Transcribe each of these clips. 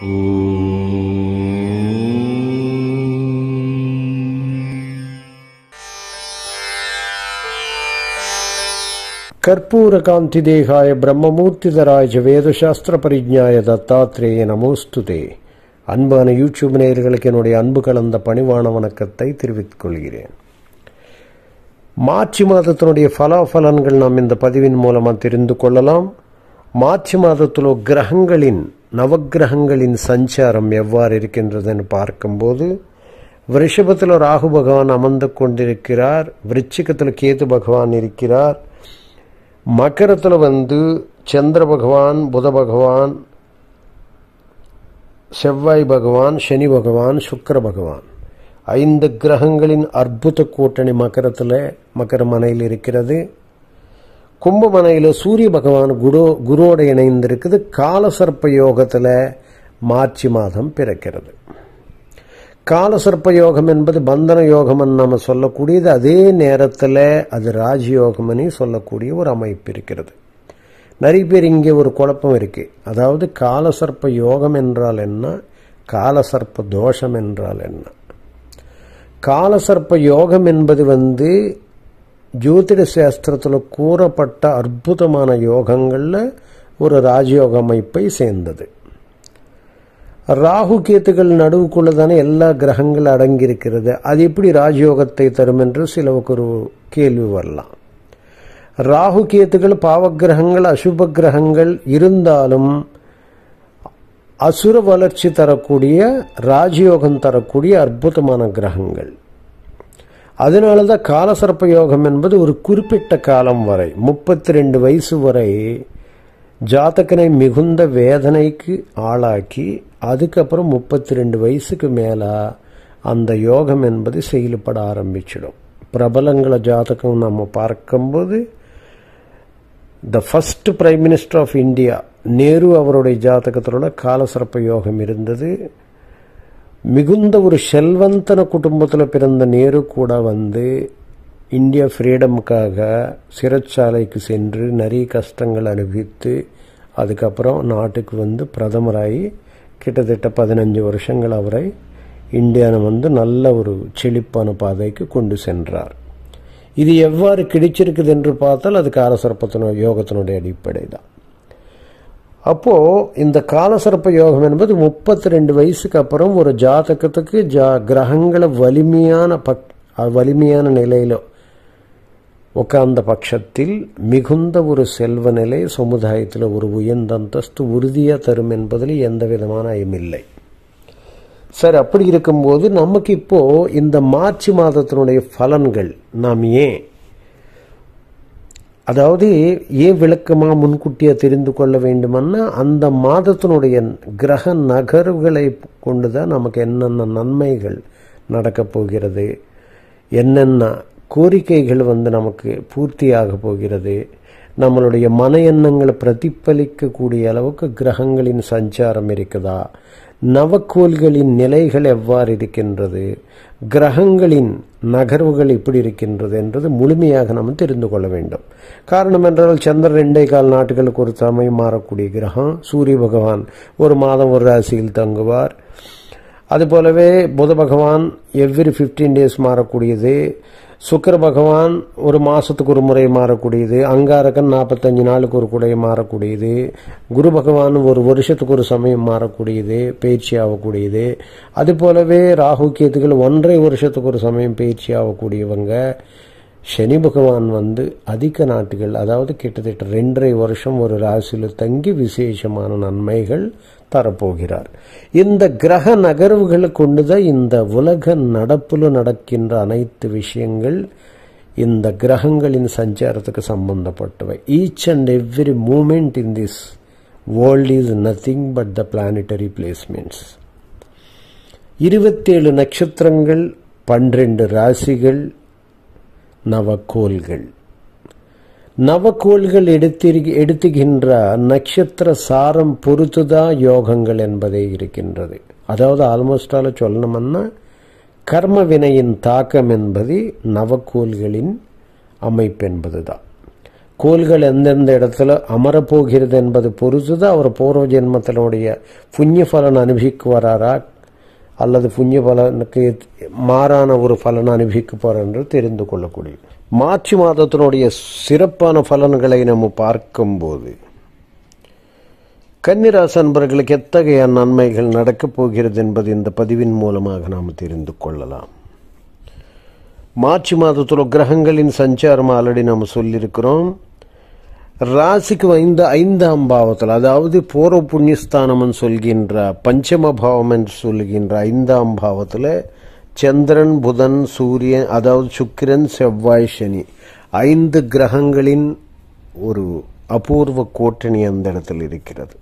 ಕರ್ಪೂರಕಾಂತಿದೇಹಾಯ பிரம்மமூர்த்திதராஜ வேதசாஸ்திர பரிஜாய தத்தாத்ரேய நமோஸ்துதே அன்பான யூடியூப் நேயர்களுக்கு என்னுடைய அன்பு கலந்த பணிவான வணக்கத்தை தெரிவித்துக் கொள்கிறேன் மார்ச் மாதத்தினுடைய பலாபலன்கள் நாம் இந்த பதிவின் மூலமாக தெரிந்து கொள்ளலாம் மார்ச் மாதத்திலோ கிரகங்களின் நவக்கிரகங்களின் சஞ்சாரம் எவ்வாறு இருக்கின்றதுன்னு பார்க்கும்போது விருஷபத்தில் ராகு பகவான் அமர்ந்து கொண்டிருக்கிறார் விருச்சிகத்தில் கேது பகவான் இருக்கிறார் மக்கரத்தில் வந்து சந்திர பகவான் புத பகவான் செவ்வாய் பகவான் சனி பகவான் சுக்கர பகவான் ஐந்து கிரகங்களின் அற்புத கூட்டணி மக்கரத்தில் மக்கர மனையில் இருக்கிறது கும்பமனையில் சூரிய பகவான் குரு குருவோடு இணைந்திருக்குது காலசர்ப்ப யோகத்தில் மார்ச் மாதம் பிறக்கிறது காலசர்ப்ப யோகம் என்பது பந்தன யோகம்னு நம்ம சொல்லக்கூடியது அதே நேரத்தில் அது ராஜயோகம்னு சொல்லக்கூடிய ஒரு அமைப்பு இருக்கிறது நிறைய பேர் இங்கே ஒரு குழப்பம் இருக்கு அதாவது காலசர்ப்ப யோகம் என்றால் என்ன காலசர்ப்ப தோஷம் என்றால் என்ன காலசர்ப்ப யோகம் என்பது வந்து ஜோதிட சாஸ்திரத்தில் கூறப்பட்ட அற்புதமான யோகங்களில் ஒரு ராஜயோக அமைப்பை சேர்ந்தது ராகு கேத்துகள் நடுவுக்குள்ள தானே எல்லா கிரகங்கள் அடங்கியிருக்கிறது அது எப்படி ராஜயோகத்தை தரும் என்று சிலவுக்கு ஒரு கேள்வி வரலாம் ராகு கேத்துகள் பாவக்கிரகங்கள் அசுப கிரகங்கள் இருந்தாலும் அசுர வளர்ச்சி தரக்கூடிய ராஜயோகம் தரக்கூடிய அற்புதமான கிரகங்கள் அதனால தான் காலசர்ப்ப யோகம் என்பது ஒரு குறிப்பிட்ட காலம் வரை முப்பத்தி ரெண்டு வயசு வரை ஜாதகனை மிகுந்த வேதனைக்கு ஆளாக்கி அதுக்கப்புறம் முப்பத்தி ரெண்டு வயசுக்கு மேலே அந்த யோகம் என்பது செயல்பட ஆரம்பிச்சிடும் பிரபலங்கள ஜாதகம் நம்ம பார்க்கும்போது the first prime minister of India Nehru அவருடைய ஜாதகத்திலோட காலசர்ப்ப யோகம் இருந்தது மிகுந்த ஒரு செல்வந்தன குடும்பத்தில் பிறந்த நேரு கூட வந்து இந்தியா ஃப்ரீடமுக்காக சிறைச்சாலைக்கு சென்று நிறைய கஷ்டங்கள் அனுபவித்து அதுக்கப்புறம் நாட்டுக்கு வந்து பிரதமராகி கிட்டத்தட்ட பதினஞ்சு வருஷங்கள் அவரை இந்தியாவை வந்து நல்ல ஒரு செழிப்பான பாதைக்கு கொண்டு சென்றார் இது எவ்வாறு கிடைச்சிருக்குது என்று பார்த்தால் அது காலசர்ப்பத்தின யோகத்தினுடைய அடிப்படை தான் அப்போ இந்த காலசர்ப்ப யோகம் என்பது முப்பத்தி ரெண்டு வயசுக்கு அப்புறம் ஒரு ஜாதகத்துக்கு ஜா கிரகங்களை வலிமையான பக் வலிமையான நிலையில உட்கார்ந்த பட்சத்தில் மிகுந்த ஒரு செல்வ நிலை சமுதாயத்தில் ஒரு உயர்ந்த அந்தஸ்து உறுதியாக தரும் என்பதில் எந்த விதமான ஐயமில்லை சார் அப்படி இருக்கும்போது நமக்கு இப்போ இந்த மார்ச் மாதத்தினுடைய பலன்கள் நாம் ஏன் அதாவது ஏன் விளக்கமாக முன்கூட்டியாக தெரிந்து கொள்ள வேண்டுமன்னா அந்த மாதத்தினுடைய கிரக நகர்வுகளை கொண்டு தான் நமக்கு என்னென்ன நன்மைகள் நடக்கப் போகிறது என்னென்ன கோரிக்கைகள் வந்து நமக்கு பூர்த்தியாக போகிறது நம்மளுடைய மன எண்ணங்களை பிரதிபலிக்கக்கூடிய அளவுக்கு கிரகங்களின் சஞ்சாரம் இருக்குதா நவக்கோள்களின் நிலைகள் எவ்வாறு இருக்கின்றது கிரகங்களின் நகர்வுகள் எப்படி இருக்கின்றது என்றது முழுமையாக நாம் தெரிந்து கொள்ள வேண்டும் காரணம் என்றால் சந்திரன் ரெண்டே கால் நாட்டுகளுக்கு ஒரு சமயம் மாறக்கூடிய கிரகம் சூரிய பகவான் ஒரு மாதம் ஒரு ராசியில் தங்குவார் அதுபோலவே புத பகவான் எவ்ரி ஃபிஃப்டீன் டேஸ் மாறக்கூடியது சுக்கர பகவான் ஒரு மாதத்துக்கு ஒரு முறை மாறக்கூடியது அங்காரகன் நாற்பத்தஞ்சு நாளுக்கு ஒரு குடைய மாறக்கூடியது குரு பகவான் ஒரு வருஷத்துக்கு ஒரு சமயம் மாறக்கூடியது பயிற்சி ஆகக்கூடியது அது போலவே ராகு கேத்துகள் ஒன்றரை வருஷத்துக்கு ஒரு சமயம் பயிற்சி ஆகக்கூடியவங்க சனி பகவான் வந்து அதிக நாட்டுகள் அதாவது கிட்டத்தட்ட ரெண்டரை வருஷம் ஒரு ராசியில் தங்கி விசேஷமான நன்மைகள் தரப்போகிறார் இந்த கிரக நகர்வுகளை கொண்டுதான் இந்த உலக நடப்புல நடக்கின்ற அனைத்து விஷயங்கள் இந்த கிரகங்களின் சஞ்சாரத்துக்கு சம்பந்தப்பட்டவை each and every moment in this world is nothing but the planetary placements இருபத்தேழு நட்சத்திரங்கள் பன்னிரண்டு ராசிகள் நவக்கோள்கள் நவக்கோள்கள் எடுத்திரு எடுத்துகின்ற நட்சத்திர சாரம் பொறுத்துதான் யோகங்கள் என்பதே இருக்கின்றது அதாவது ஆல்மோஸ்டால சொல்லணும்னா கர்ம வினையின் தாக்கம் என்பது நவக்கோள்களின் அமைப்பு என்பதுதான் கோள்கள் எந்தெந்த இடத்துல அமரப்போகிறது என்பது பொறுத்து தான் அவர் பூர்வ ஜென்மத்தினுடைய புண்ணிய பலன் அனுபவிக்க வராரா அல்லது புண்ணிய பலனுக்கு மாறான ஒரு பலன் அனுபவிக்க போறார் என்று தெரிந்து கொள்ளக்கூடிய மார்ச் மாதத்தினுடைய சிறப்பான பலன்களை நம்ம பார்க்கும்போது கன்னிராசி அன்பர்களுக்கு எத்தகைய நன்மைகள் நடக்கப் போகிறது என்பது இந்த பதிவின் மூலமாக நாம் தெரிந்து கொள்ளலாம் மார்ச் மாதத்தில் கிரகங்களின் சஞ்சாரம் ஆல்ரெடி நம்ம சொல்லியிருக்கிறோம் ராசிக்கு ஐந்து ஐந்தாம் பாவத்தில் அதாவது பூர்வ புண்ணியஸ்தானம்னு சொல்கின்ற பஞ்சம பாவம் என்று சொல்கின்ற ஐந்தாம் பாவத்தில் சந்திரன் புதன் சூரியன் அதாவது சுக்கிரன் செவ்வாய் சனி ஐந்து கிரகங்களின் ஒரு அபூர்வ கூட்டணி அந்த இடத்தில் இருக்கிறது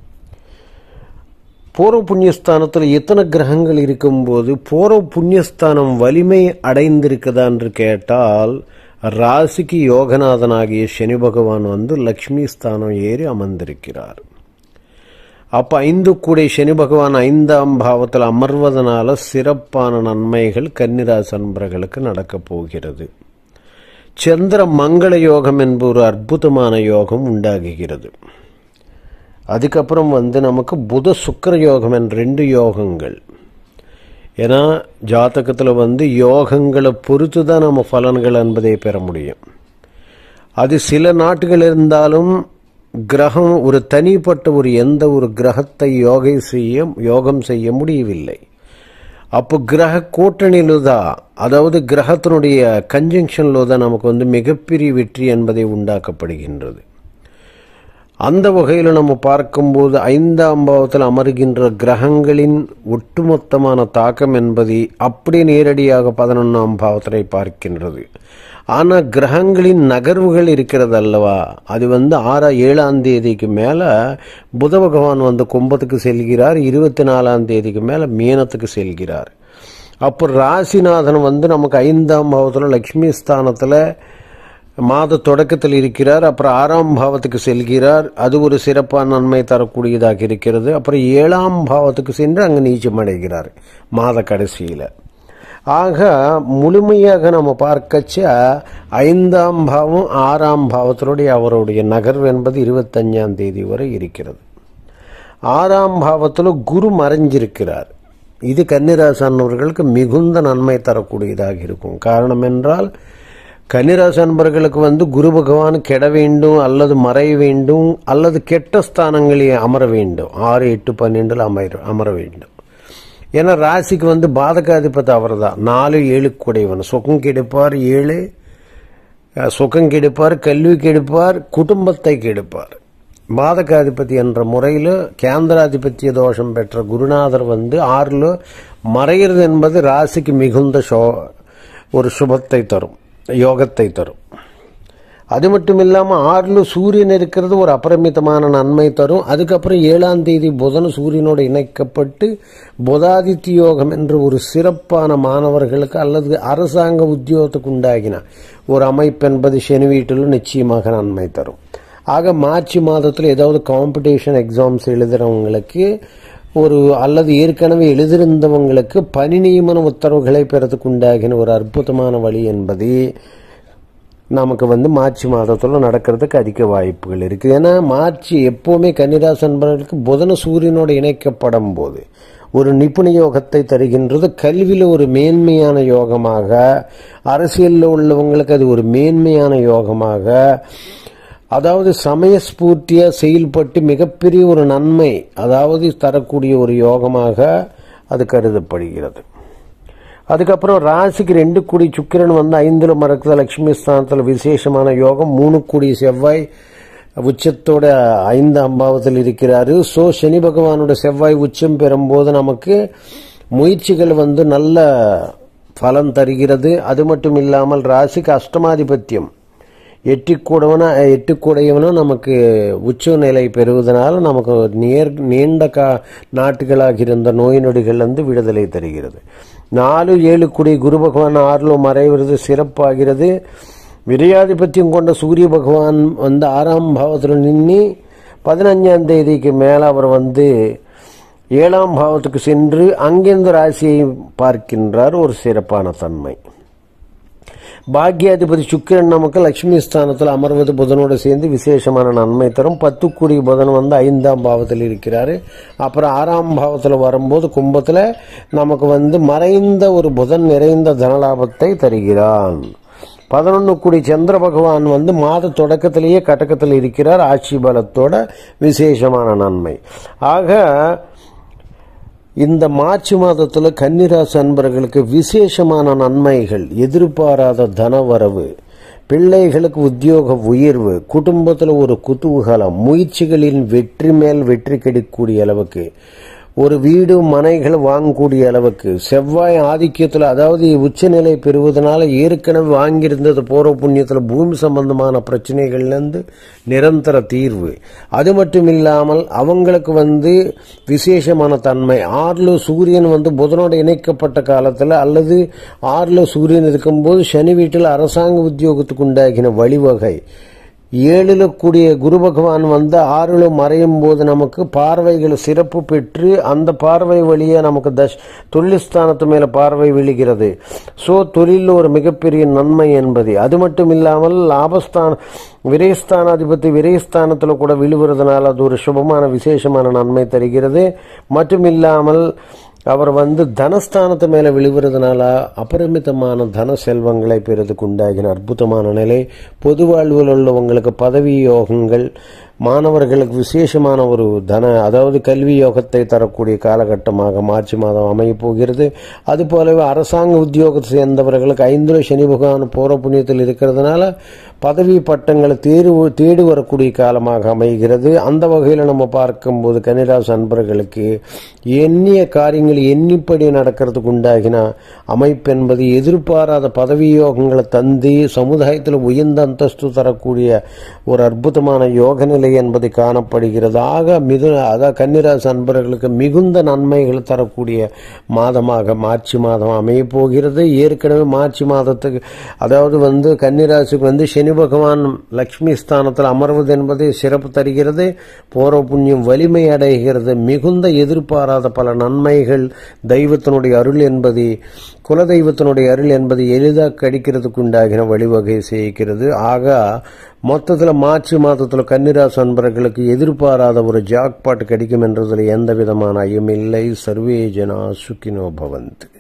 பூர்வ புண்ணியஸ்தானத்தில் எத்தனை கிரகங்கள் இருக்கும்போது பூர்வ புண்ணியஸ்தானம் வலிமை அடைந்திருக்குதா என்று கேட்டால் ராசிக்கு யோகநாதனாகிய சனி பகவான் வந்து லக்ஷ்மி ஸ்தானம் ஏறி அமர்ந்திருக்கிறார் அப்ப ஐந்து கூடை சனி பகவான் ஐந்தாம் பாவத்தில் அமர்வதனால சிறப்பான நன்மைகள் கன்னிராசி அன்பர்களுக்கு நடக்கப் போகிறது சந்திர மங்கள யோகம் என்ப ஒரு அற்புதமான யோகம் உண்டாகுகிறது அதுக்கப்புறம் வந்து நமக்கு புத சுக்கர யோகம் என்ற ரெண்டு யோகங்கள் ஏன்னா ஜாதகத்தில் வந்து யோகங்களை பொறுத்து தான் நம்ம பலன்கள் என்பதை பெற முடியும் அது சில நாட்டுகள் இருந்தாலும் கிரகம் ஒரு தனிப்பட்ட ஒரு எந்த ஒரு கிரகத்தை யோகை செய்ய யோகம் செய்ய முடியவில்லை அப்போ கிரக கூட்டணியில தான் அதாவது கிரகத்தினுடைய கன்ஜங்ஷனில் தான் நமக்கு வந்து மிகப்பெரிய வெற்றி என்பதை உண்டாக்கப்படுகின்றது அந்த வகையில் நம்ம பார்க்கும்போது ஐந்தாம் பாவத்தில் அமர்கின்ற கிரகங்களின் ஒட்டுமொத்தமான தாக்கம் என்பது அப்படி நேரடியாக பதினொன்றாம் பாவத்தில் பார்க்கின்றது ஆனால் கிரகங்களின் நகர்வுகள் இருக்கிறது அல்லவா அது வந்து ஆறா ஏழாம் தேதிக்கு மேலே புத பகவான் வந்து கும்பத்துக்கு செல்கிறார் இருபத்தி நாலாம் தேதிக்கு மேலே மீனத்துக்கு செல்கிறார் அப்போ ராசிநாதன் வந்து நமக்கு ஐந்தாம் பாவத்தில் லக்ஷ்மி ஸ்தானத்தில் மாத தொடக்கத்தில் இருக்கிறார் அப்புறம் ஆறாம் பாவத்துக்கு செல்கிறார் அது ஒரு சிறப்பான நன்மை தரக்கூடியதாக இருக்கிறது அப்புறம் ஏழாம் பாவத்துக்கு சென்று அங்கே நீச்சம் அடைகிறார் மாத கடைசியில் ஆக முழுமையாக நம்ம பார்க்கச்ச ஐந்தாம் பாவம் ஆறாம் பாவத்தினுடைய அவருடைய நகர்வு என்பது இருபத்தஞ்சாம் தேதி வரை இருக்கிறது ஆறாம் பாவத்தில் குரு மறைஞ்சிருக்கிறார் இது கன்னிராசன்னவர்களுக்கு மிகுந்த நன்மை தரக்கூடியதாக இருக்கும் காரணம் என்றால் கன்னிராசி அன்பர்களுக்கு வந்து குரு பகவான் கெட வேண்டும் அல்லது மறைய வேண்டும் அல்லது கெட்ட ஸ்தானங்களில் அமர வேண்டும் ஆறு எட்டு பன்னெண்டில் அமர அமர வேண்டும் ஏன்னா ராசிக்கு வந்து பாதகாதிபதி அவர் தான் நாலு ஏழு கூடையவன் சுகம் கெடுப்பார் ஏழு சுகம் கெடுப்பார் கல்வி கெடுப்பார் குடும்பத்தை கெடுப்பார் பாதகாதிபதி என்ற முறையில் கேந்திராதிபத்திய தோஷம் பெற்ற குருநாதர் வந்து ஆறில் மறைகிறது என்பது ராசிக்கு மிகுந்த ஷோ ஒரு சுபத்தை தரும் யோகத்தை தரும் அது மட்டும் இல்லாமல் ஆறில் சூரியன் இருக்கிறது ஒரு அபரிமிதமான நன்மை தரும் அதுக்கப்புறம் ஏழாம் தேதி புதன் சூரியனோடு இணைக்கப்பட்டு புதாதித்ய யோகம் என்ற ஒரு சிறப்பான மாணவர்களுக்கு அல்லது அரசாங்க உத்தியோகத்துக்கு உண்டாகின ஒரு அமைப்பு என்பது சனி வீட்டிலும் நிச்சயமாக நன்மை தரும் ஆக மார்ச் மாதத்தில் ஏதாவது காம்படிஷன் எக்ஸாம்ஸ் எழுதுகிறவங்களுக்கு ஒரு அல்லது ஏற்கனவே எழுதியிருந்தவங்களுக்கு பணி நியமன உத்தரவுகளை பெறத்துக்கு உண்டாகின ஒரு அற்புதமான வழி என்பது நமக்கு வந்து மார்ச் மாதத்தில் நடக்கிறதுக்கு அதிக வாய்ப்புகள் இருக்குது ஏன்னா மார்ச் எப்போவுமே கன்னிராசி என்பவர்களுக்கு புதன சூரியனோடு இணைக்கப்படும் போது ஒரு நிபுண யோகத்தை தருகின்றது கல்வியில் ஒரு மேன்மையான யோகமாக அரசியலில் உள்ளவங்களுக்கு அது ஒரு மேன்மையான யோகமாக அதாவது சமயஸ்பூர்த்தியாக செயல்பட்டு மிகப்பெரிய ஒரு நன்மை அதாவது தரக்கூடிய ஒரு யோகமாக அது கருதப்படுகிறது அதுக்கப்புறம் ராசிக்கு ரெண்டு கோடி சுக்கிரன் வந்து ஐந்தில் மறக்குது லட்சுமி ஸ்தானத்தில் விசேஷமான யோகம் மூணு கோடி செவ்வாய் உச்சத்தோட ஐந்தாம் பாவத்தில் இருக்கிறாரு ஸோ சனி பகவானோட செவ்வாய் உச்சம் பெறும்போது நமக்கு முயற்சிகள் வந்து நல்ல பலன் தருகிறது அது மட்டும் இல்லாமல் ராசிக்கு அஷ்டமாதிபத்தியம் எட்டுக்கூடவனா எட்டுக்கூடையவனும் நமக்கு உச்ச நிலை பெறுவதனால நமக்கு நேர் நீண்ட கா நாட்டுகளாக இருந்த நோய் நொடிகள்லேருந்து விடுதலை தருகிறது நாலு ஏழு குடி குரு பகவான் ஆறில் மறைவது சிறப்பாகிறது விரையாதிபத்தியம் கொண்ட சூரிய பகவான் வந்து ஆறாம் பாவத்தில் நின்று பதினஞ்சாம் தேதிக்கு மேலே அவர் வந்து ஏழாம் பாவத்துக்கு சென்று அங்கிருந்து ராசியை பார்க்கின்றார் ஒரு சிறப்பான தன்மை பாக்யாதிபதி சுக்கிரன் நமக்கு லட்சுமி ஸ்தானத்தில் அமர்வது புதனோடு சேர்ந்து விசேஷமான நன்மை தரும் பத்துக்குடி புதன் வந்து ஐந்தாம் பாவத்தில் இருக்கிறாரு அப்புறம் ஆறாம் பாவத்தில் வரும்போது கும்பத்தில் நமக்கு வந்து மறைந்த ஒரு புதன் நிறைந்த தனலாபத்தை தருகிறான் பதினொன்று கூடி சந்திர பகவான் வந்து மாத தொடக்கத்திலேயே கட்டக்கத்தில் இருக்கிறார் ஆட்சி பலத்தோட விசேஷமான நன்மை ஆக இந்த மார்ச் மாதத்தில் கன்னிராசி அன்பர்களுக்கு விசேஷமான நன்மைகள் எதிர்பாராத தனவரவு பிள்ளைகளுக்கு உத்தியோக உயர்வு குடும்பத்தில் ஒரு குதூகலம் முயற்சிகளின் வெற்றி மேல் வெற்றி கிடைக்கக்கூடிய அளவுக்கு ஒரு வீடு மனைகள் வாங்கக்கூடிய அளவுக்கு செவ்வாய் ஆதிக்கத்தில் அதாவது உச்சநிலை பெறுவதனால ஏற்கனவே வாங்கியிருந்தது போற புண்ணியத்தில் பூமி சம்பந்தமான பிரச்சனைகள்லேருந்து நிரந்தர தீர்வு அது மட்டும் இல்லாமல் அவங்களுக்கு வந்து விசேஷமான தன்மை ஆறில் சூரியன் வந்து புதனோடு இணைக்கப்பட்ட காலத்தில் அல்லது ஆறில் சூரியன் இருக்கும்போது சனி வீட்டில் அரசாங்க உத்தியோகத்துக்கு உண்டாகின வழிவகை ஏழில் கூடிய குரு பகவான் வந்து ஆறில் மறையும் போது நமக்கு பார்வைகள் சிறப்பு பெற்று அந்த பார்வை வழியே நமக்கு தஷ் தொழில்ஸ்தானத்து மேல பார்வை விழுகிறது ஸோ தொழிலில் ஒரு மிகப்பெரிய நன்மை என்பது அது மட்டும் இல்லாமல் லாபஸ்தான விரயஸ்தானாதிபதி விரயஸ்தானத்தில் கூட விழுவுறதுனால அது ஒரு சுபமான விசேஷமான நன்மை தருகிறது மட்டும் இல்லாமல் அவர் வந்து தனஸ்தானத்து மேலே விழுவுறதுனால அபரிமிதமான தன செல்வங்களை பெறதுக்கு உண்டாகின அற்புதமான நிலை பொது வாழ்வில் உள்ளவங்களுக்கு பதவி யோகங்கள் மாணவர்களுக்கு விசேஷமான ஒரு தன அதாவது கல்வி யோகத்தை தரக்கூடிய காலகட்டமாக மார்ச் மாதம் அமையப் போகிறது அதுபோலவே அரசாங்க உத்தியோகத்தை சேர்ந்தவர்களுக்கு ஐந்துல சனி பகவான் போற புண்ணியத்தில் இருக்கிறதுனால பதவி பட்டங்களை தேர்வு தேடி வரக்கூடிய காலமாக அமைகிறது அந்த வகையில் நம்ம பார்க்கும்போது கன்னிராசி அன்பர்களுக்கு எண்ணிய காரியங்கள் எண்ணிப்படி நடக்கிறதுக்கு உண்டாகின அமைப்பு என்பது எதிர்பாராத பதவி யோகங்களை தந்து சமுதாயத்தில் உயர்ந்த அந்தஸ்து தரக்கூடிய ஒரு அற்புதமான யோக நிலை என்பது காணப்படுகிறது ஆக மிகு அதாவது கன்னிராசி அன்பர்களுக்கு மிகுந்த நன்மைகள் தரக்கூடிய மாதமாக மார்ச் மாதம் அமையப் போகிறது ஏற்கனவே மார்ச் மாதத்துக்கு அதாவது வந்து கன்னிராசிக்கு வந்து சனி பகவான் லக்ஷ்மி ஸ்தானத்தில் அமர்வது என்பது சிறப்பு தருகிறது போர புண்ணியம் வலிமை அடைகிறது மிகுந்த எதிர்பாராத பல நன்மைகள் தெய்வத்தினுடைய அருள் என்பது குலதெய்வத்தினுடைய அருள் என்பது எளிதாக கிடைக்கிறதுக்கு உண்டாகின வழிவகை செய்கிறது ஆக மொத்தத்தில் மார்ச் மாதத்தில் கன்னிராசி அன்பர்களுக்கு எதிர்பாராத ஒரு ஜாக்பாட் கிடைக்கும் என்றதில் எந்த விதமான ஐயமில்லை சர்வே ஜனா சுக்கினோ பவந்த்